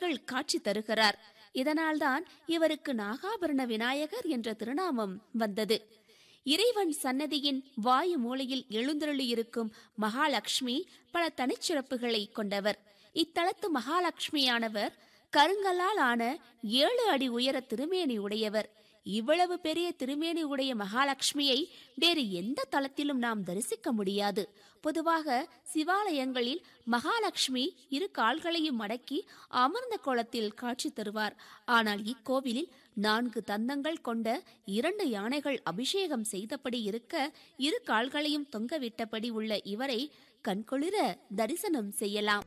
கடவுள் காட்சி தருகிறார் இதனால்தான் இவருக்கு நாகாபரண விநாயகர் என்ற திருநாமம் வந்தது இறைவன் சன்னதியின் வாயு மூலையில் எழுந்தருளியிருக்கும் மகாலட்சுமி பல தனிச்சிறப்புகளை கொண்டவர் இத்தலத்து மகாலட்சுமியானவர் கருங்கல்லால் ஆன ஏழு அடி உயர திருமேனி உடையவர் இவ்வளவு பெரிய திருமேனி உடைய மகாலட்சுமியை வேறு எந்த தலத்திலும் நாம் தரிசிக்க முடியாது பொதுவாக சிவாலயங்களில் மகாலட்சுமி இரு கால்களையும் மடக்கி அமர்ந்த கோலத்தில் காட்சி தருவார் ஆனால் இக்கோவிலில் நான்கு தந்தங்கள் கொண்ட இரண்டு யானைகள் அபிஷேகம் செய்தபடி இருக்க இரு கால்களையும் தொங்கவிட்டபடி உள்ள இவரை கண்குளிர தரிசனம் செய்யலாம்